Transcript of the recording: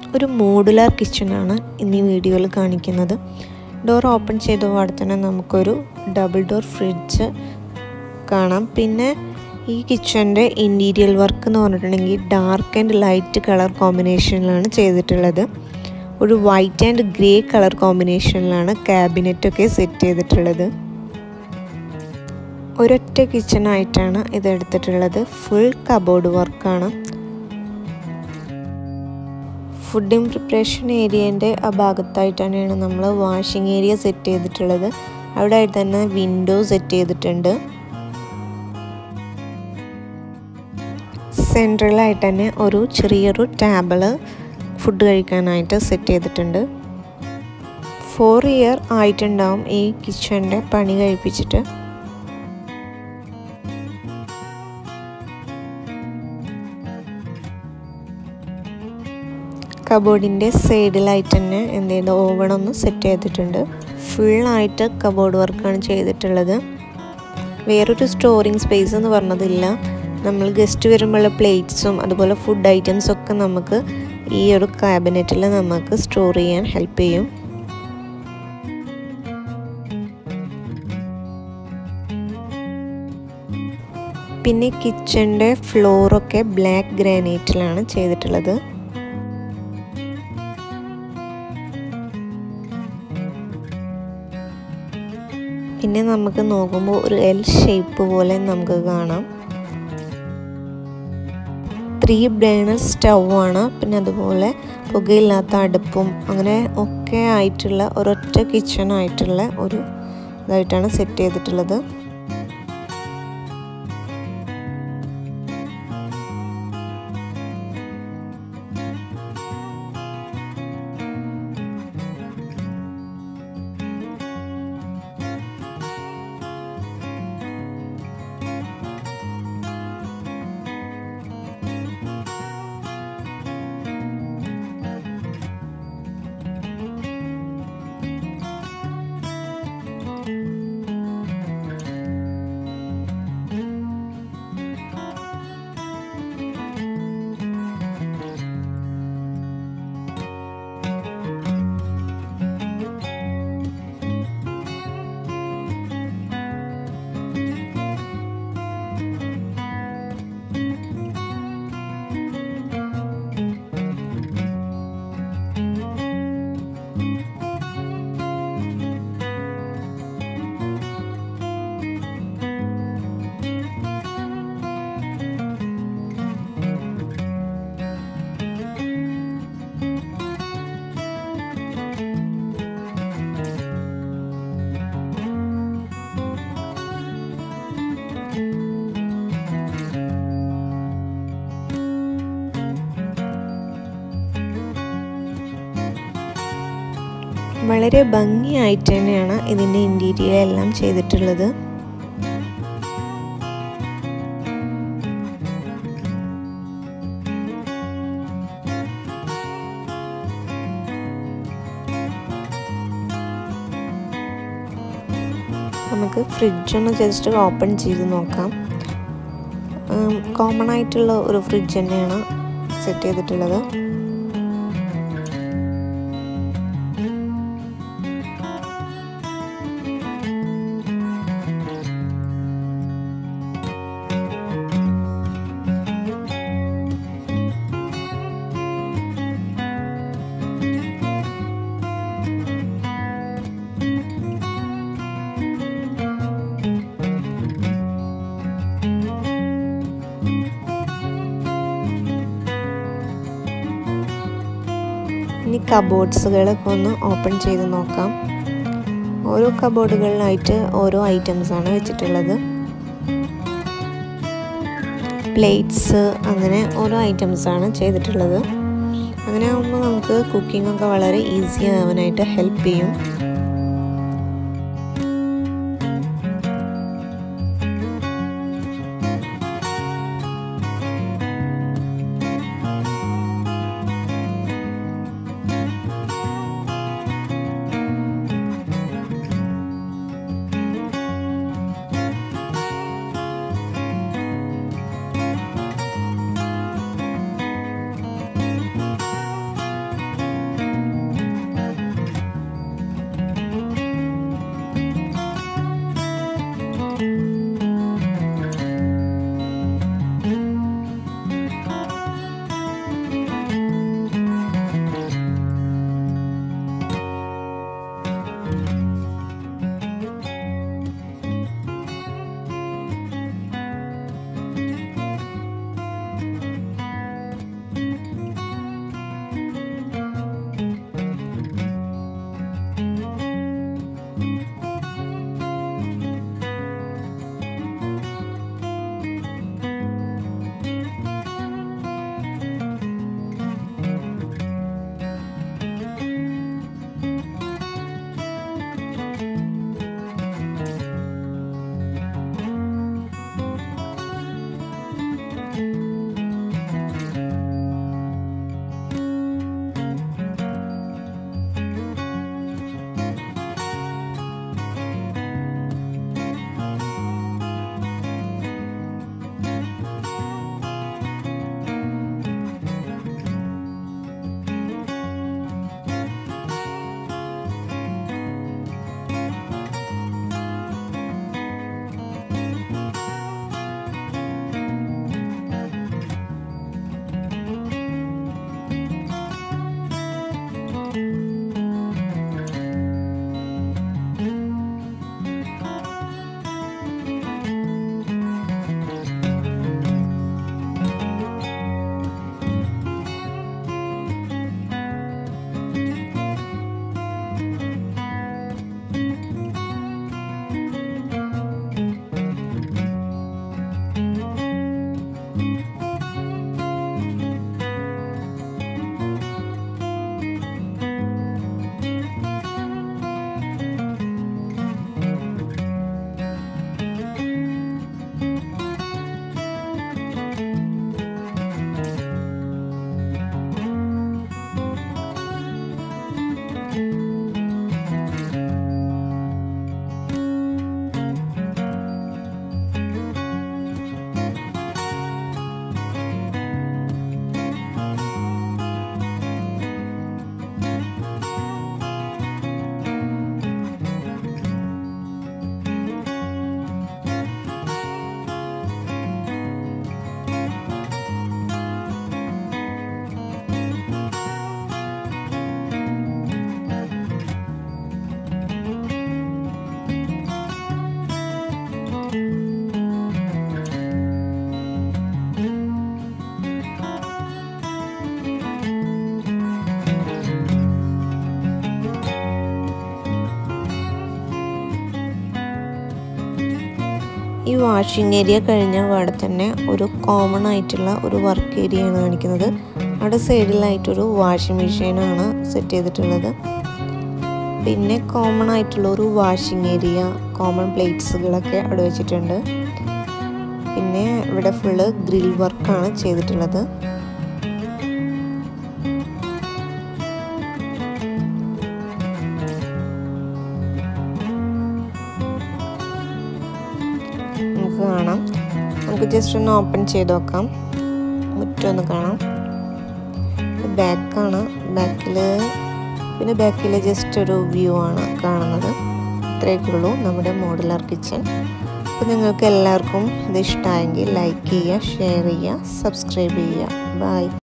ഒരു മോഡുലാർ കിച്ചണാണ് ഇന്ന് ഈ വീഡിയോയിൽ കാണിക്കുന്നത് ഡോർ ഓപ്പൺ ചെയ്ത പാടെ തന്നെ നമുക്കൊരു ഡബിൾ ഡോർ ഫ്രിഡ്ജ് കാണാം പിന്നെ ഈ കിച്ചൻ്റെ ഇൻറ്റീരിയൽ വർക്ക് എന്ന് പറഞ്ഞിട്ടുണ്ടെങ്കിൽ ഡാർക്ക് ആൻഡ് ലൈറ്റ് കളർ കോമ്പിനേഷനിലാണ് ചെയ്തിട്ടുള്ളത് ഒരു വൈറ്റ് ആൻഡ് ഗ്രേ കളർ കോമ്പിനേഷനിലാണ് ക്യാബിനറ്റൊക്കെ സെറ്റ് ചെയ്തിട്ടുള്ളത് ഒരൊറ്റ കിച്ചണായിട്ടാണ് ഇത് എടുത്തിട്ടുള്ളത് ഫുൾ കബോർഡ് വർക്കാണ് ഫുഡിങ് പ്രിപ്പറേഷൻ ഏരിയേൻ്റെ ആ ഭാഗത്തായിട്ട് തന്നെയാണ് നമ്മൾ വാഷിംഗ് ഏരിയ സെറ്റ് ചെയ്തിട്ടുള്ളത് അവിടെ ആയിട്ട് തന്നെ വിൻഡോ സെറ്റ് ചെയ്തിട്ടുണ്ട് സെൻട്രലായിട്ട് തന്നെ ഒരു ചെറിയൊരു ടേബിള് ഫുഡ് കഴിക്കാനായിട്ട് സെറ്റ് ചെയ്തിട്ടുണ്ട് ഫോർ ഇയർ ആയിട്ടുണ്ടാവും ഈ കിച്ചൻ്റെ പണി കഴിപ്പിച്ചിട്ട് കബോർഡിൻ്റെ സൈഡിലായിട്ട് തന്നെ എന്ത് ചെയ്ത് ഓവണൊന്ന് സെറ്റ് ചെയ്തിട്ടുണ്ട് ഫുള്ളായിട്ട് കബോർഡ് വർക്കാണ് ചെയ്തിട്ടുള്ളത് വേറൊരു സ്റ്റോറിങ് സ്പേസ് എന്ന് പറഞ്ഞതില്ല നമ്മൾ ഗസ്റ്റ് വരുമ്പോഴുള്ള പ്ലേറ്റ്സും അതുപോലെ ഫുഡ് ഐറ്റംസ് ഒക്കെ നമുക്ക് ഈ ഒരു ക്യാബിനറ്റിൽ നമുക്ക് സ്റ്റോർ ചെയ്യാൻ ഹെൽപ്പ് ചെയ്യും പിന്നെ കിച്ചൻ്റെ ഫ്ലോറൊക്കെ ബ്ലാക്ക് ഗ്രാനൈറ്റിലാണ് ചെയ്തിട്ടുള്ളത് പിന്നെ നമുക്ക് നോക്കുമ്പോൾ ഒരു എൽ ഷേപ്പ് പോലെ നമുക്ക് കാണാം ത്രീ ബേണർ സ്റ്റൗ ആണ് പിന്നെ അതുപോലെ പുകയില്ലാത്ത അടുപ്പും അങ്ങനെ ഒക്കെ ആയിട്ടുള്ള ഒരൊറ്റ കിച്ചൺ ആയിട്ടുള്ള ഒരു ഇതായിട്ടാണ് സെറ്റ് ചെയ്തിട്ടുള്ളത് വളരെ ഭംഗിയായിട്ട് തന്നെയാണ് ഇതിൻ്റെ ഇൻറ്റീരിയർ എല്ലാം ചെയ്തിട്ടുള്ളത് നമുക്ക് ഫ്രിഡ്ജൊന്ന് ജസ്റ്റ് ഓപ്പൺ ചെയ്ത് നോക്കാം കോമൺ ആയിട്ടുള്ള ഒരു ഫ്രിഡ്ജ് തന്നെയാണ് സെറ്റ് ചെയ്തിട്ടുള്ളത് ഇനി കബോർഡ്സുകളൊക്കെ ഒന്ന് ഓപ്പൺ ചെയ്ത് നോക്കാം ഓരോ കബോർഡുകളിലായിട്ട് ഓരോ ഐറ്റംസ് ആണ് വെച്ചിട്ടുള്ളത് പ്ലേറ്റ്സ് അങ്ങനെ ഓരോ ഐറ്റംസ് ആണ് ചെയ്തിട്ടുള്ളത് അങ്ങനെ ആകുമ്പോൾ നമുക്ക് കുക്കിംഗ് ഒക്കെ വളരെ ഈസി ആവാനായിട്ട് ഹെൽപ്പ് ചെയ്യും ഈ വാഷിംഗ് ഏരിയ കഴിഞ്ഞ പാടെ തന്നെ ഒരു കോമൺ ആയിട്ടുള്ള ഒരു വർക്ക് ഏരിയ ആണ് കാണിക്കുന്നത് അവിടെ സൈഡിലായിട്ടൊരു വാഷിംഗ് മെഷീനാണ് സെറ്റ് ചെയ്തിട്ടുള്ളത് പിന്നെ കോമൺ ആയിട്ടുള്ള ഒരു വാഷിംഗ് ഏരിയ കോമൺ പ്ലേറ്റ്സുകളൊക്കെ അവിടെ വെച്ചിട്ടുണ്ട് പിന്നെ ഇവിടെ ഫുള്ള് ഗ്രിൽ വർക്കാണ് ചെയ്തിട്ടുള്ളത് നമുക്ക് കാണാം നമുക്ക് ജസ്റ്റ് ഒന്ന് ഓപ്പൺ ചെയ്ത് നോക്കാം മുറ്റൊന്ന് കാണാം ബാക്കാണ് ബാക്കിൽ പിന്നെ ബാക്കിൽ ജസ്റ്റ് ഒരു വ്യൂ ആണ് കാണുന്നത് ഇത്രയൊക്കെ ഉള്ളൂ നമ്മുടെ മോഡുലാർ കിച്ചൺ അപ്പോൾ നിങ്ങൾക്ക് എല്ലാവർക്കും ഇത് ഇഷ്ടമായെങ്കിൽ ലൈക്ക് ചെയ്യുക ഷെയർ ചെയ്യുക സബ്സ്ക്രൈബ് ചെയ്യുക ബൈ